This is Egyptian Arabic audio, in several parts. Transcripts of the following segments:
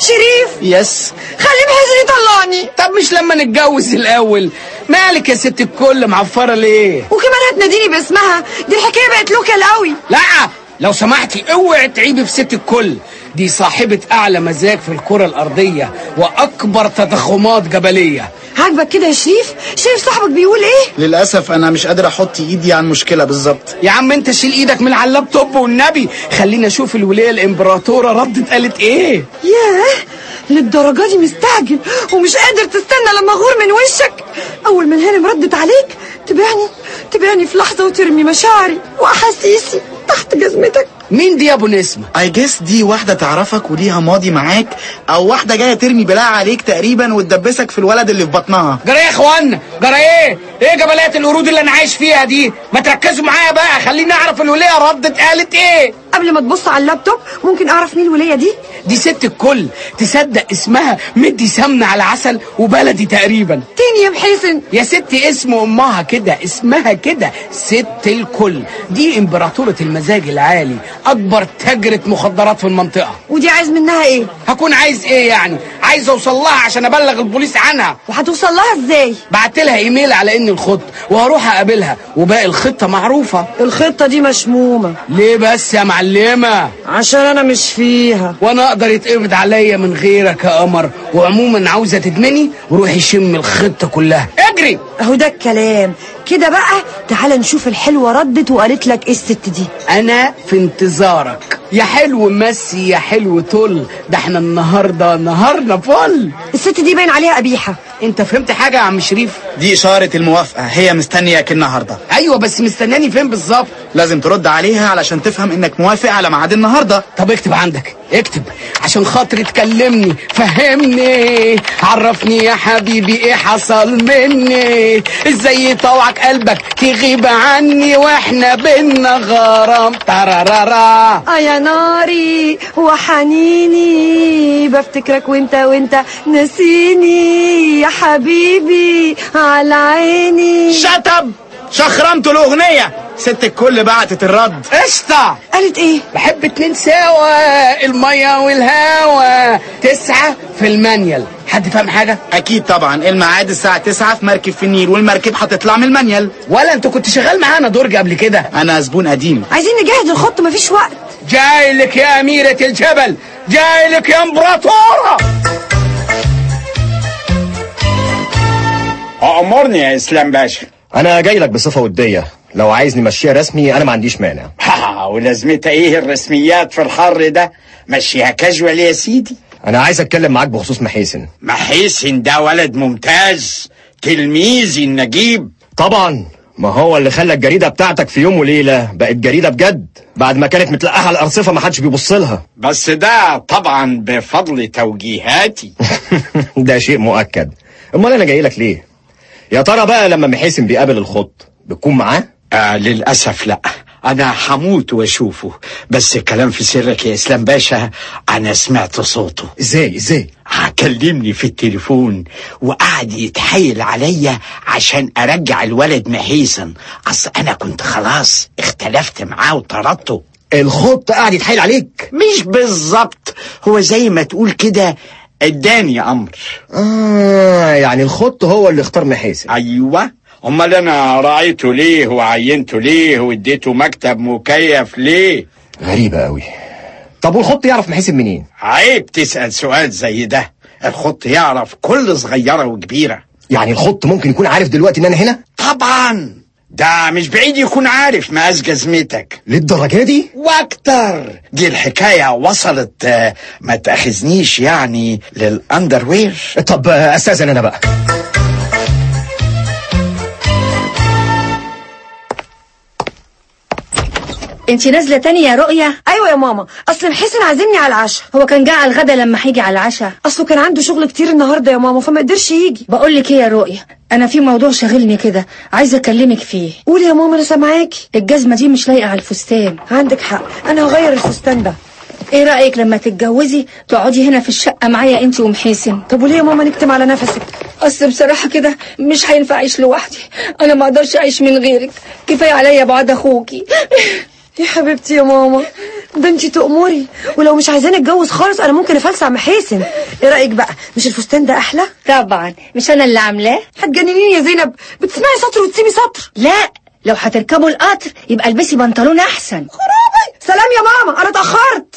شريف يس خلي محسن يطلعني طب مش لما نتجوز الاول مالك يا ست الكل معفره ليه وكمان هتناديني باسمها دي الحكايه بقت لوكال قوي لا لو سمحتي اوعي تعيبي في ست الكل دي صاحبة أعلى مزاج في الكرة الأرضية وأكبر تضخمات جبلية عاجبك كده يا شريف شريف صاحبك بيقول ايه للاسف انا مش قادر احط ايدي على المشكله بالظبط يا عم انت شيل ايدك من على اللابتوب والنبي خلينا اشوف الولاية الامبراطورة ردت قالت ايه ياه للدرجة دي مستعجل ومش قادر تستنى لما اغور من وشك اول ما الهانم ردت عليك تبيعني تبيعني في لحظة وترمي مشاعري واحاسيسي تحت جزمتك مين دي يا ابو نسمة اي جس دي واحده تعرفك وليها ماضي معاك او واحده جايه ترمي بلاء عليك تقريبا وتدبسك في الولد اللي في بطنها جرى ايه يا اخوانا جرى ايه ايه جبلات القرود اللي انا عايش فيها دي ما تركزوا معايا بقى خليني اعرف الولاية ردت قالت ايه قبل ما تبص على اللابتوب ممكن اعرف مين الولية دي دي ست الكل تصدق اسمها مدي سمنة على عسل وبلدي تقريبا تاني يا محسن يا ستي اسم امها كده اسمها كده ست الكل دي امبراطورة المزاج العالي اكبر تاجرة مخدرات في المنطقة ودي عايز منها ايه هكون عايز ايه يعني عايز اوصل لها عشان ابلغ البوليس عنها وهتوصل لها ازاي بعت لها ايميل على اني الخط وهروح اقابلها وباقي الخطة معروفة الخطة دي مشمومة ليه بس يا معلمة عشان انا مش فيها وانا اقدر يتقبض عليا من غيرك يا قمر وعموما عاوزة تدمني وروحي شم الخطة كلها اجري اهو ده الكلام كده بقى تعال نشوف الحلوة ردت وقالت لك ايه الست دي انا في انتظارك يا حلو مسي يا حلو طل ده احنا النهارده نهارنا فل الست دي باين عليها قبيحة انت فهمت حاجه يا عم شريف دي اشاره الموافقه هي مستنياك النهارده ايوه بس مستناني فين بالظبط لازم ترد عليها علشان تفهم انك موافق على ميعاد النهارده طب اكتب عندك اكتب عشان خاطر تكلمني فهمني عرفني يا حبيبي ايه حصل مني ازاي يطوعك قلبك تغيب عني واحنا بينا غرام ترارارا اه يا ناري وحنيني بفتكرك وانت وانت نسيني يا حبيبي على عيني شطب شخرمتوا الاغنيه ست الكل بعتت الرد قشطه قالت ايه بحب اتنين سوا المية والهوا تسعة في المانيال حد فاهم حاجة؟ اكيد طبعا الميعاد الساعه 9 في مركب في النيل والمركب هتطلع من المانيال ولا انت كنت شغال معانا درج قبل كده انا زبون قديم عايزين نجهز الخط مفيش وقت جاي لك يا أميرة الجبل جاي لك يا امبراطورة أمرني يا إسلام باشا انا جاي لك بصفه وديه لو عايز نمشيها رسمي انا ما عنديش مانع ها ولازمتها إيه الرسميات في الحر ده مشيها كاجوال يا سيدي انا عايز اتكلم معاك بخصوص محيسن محيسن ده ولد ممتاز تلميذي النجيب طبعا ما هو اللي خلى الجريده بتاعتك في يوم وليله بقت جريده بجد بعد ما كانت متلقاها على الارصفه ما حدش بيبص لها بس ده طبعا بفضل توجيهاتي ده شيء مؤكد امال انا جاي لك ليه يا ترى بقى لما محيسن بيقابل الخط بتكون معاه آه للأسف لا أنا هموت وأشوفه بس كلام في سرك يا إسلام باشا أنا سمعت صوته ازاي ازاي كلمني في التليفون وقعد يتحايل عليا عشان ارجع الولد محيسن اصل انا كنت خلاص اختلفت معاه وطردته الخط قاعد يتحايل عليك مش بالظبط هو زي ما تقول كده اداني امر اه يعني الخط هو اللي اختار محيسن ايوه امال انا راعيته ليه وعينته ليه واديته مكتب مكيف ليه غريبه قوي طب والخط يعرف محيسن منين عيب تسال سؤال زي ده الخط يعرف كل صغيره وكبيره يعني الخط ممكن يكون عارف دلوقتي ان انا هنا طبعا ده مش بعيد يكون عارف مقاس جزمتك للدرجه دي واكتر دي الحكاية وصلت آه، ما تأخذنيش يعني للأندروير طب آه، استاذن انا بقى انتي نازله تاني يا رؤيا ايوه يا ماما اصل محسن عازمني على العشاء هو كان جاء على الغدا لما هيجي على العشاء اصله كان عنده شغل كتير النهارده يا ماما فما قدرش يجي بقول لك ايه يا رؤيا انا في موضوع شاغلني كده عايزه اكلمك فيه قولي يا ماما انا سامعاكي الجزمه دي مش لايقه على الفستان عندك حق انا هغير الفستان ده ايه رايك لما تتجوزي تقعدي هنا في الشقه معايا انت ومحيسن طب وليه يا ماما نكتم على نفسك اصل بصراحه كده مش هينفع اعيش لوحدي انا ما اقدرش اعيش من غيرك كفايه عليا بعد اخوكي يا حبيبتي يا ماما ده انتي تأمري ولو مش عايزاني اتجوز خالص انا ممكن افلسع محاسن ايه رايك بقى مش الفستان ده احلى طبعا مش انا اللي عاملاه هتجننيني يا زينب بتسمعي سطر وتسيبي سطر لا لو هتركبوا القطر يبقى البسي بنطلون احسن خرابي سلام يا ماما انا اتاخرت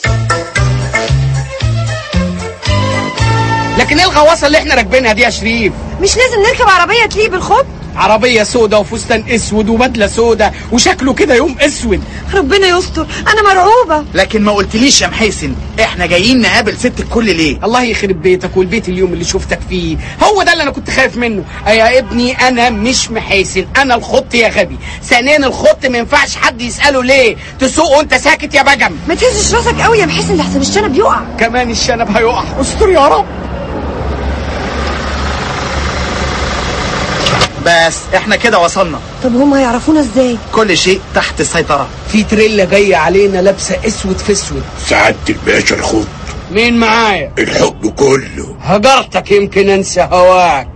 لكن ايه الغواصه اللي احنا راكبينها دي يا شريف مش لازم نركب عربيه تليق بالخط عربيه سودا وفستان اسود وبدله سودا وشكله كده يوم اسود ربنا يستر انا مرعوبه لكن ما قلتليش يا محاسن احنا جايين نقابل ست الكل ليه الله يخرب بيتك والبيت اليوم اللي شفتك فيه هو ده اللي انا كنت خايف منه يا ابني انا مش محاسن انا الخط يا غبي ثانيا الخط ما ينفعش حد يساله ليه تسوق وانت ساكت يا بجم ما تهزش راسك قوي يا محسن لحسن الشنب يقع كمان الشنب هيقع استر يا رب بس احنا كده وصلنا طب هم هيعرفونا ازاي كل شيء تحت السيطرة في تريلا جايه علينا لابسه اسود في اسود سعادة الباشا الخط مين معايا الحب كله هجرتك يمكن انسى هواك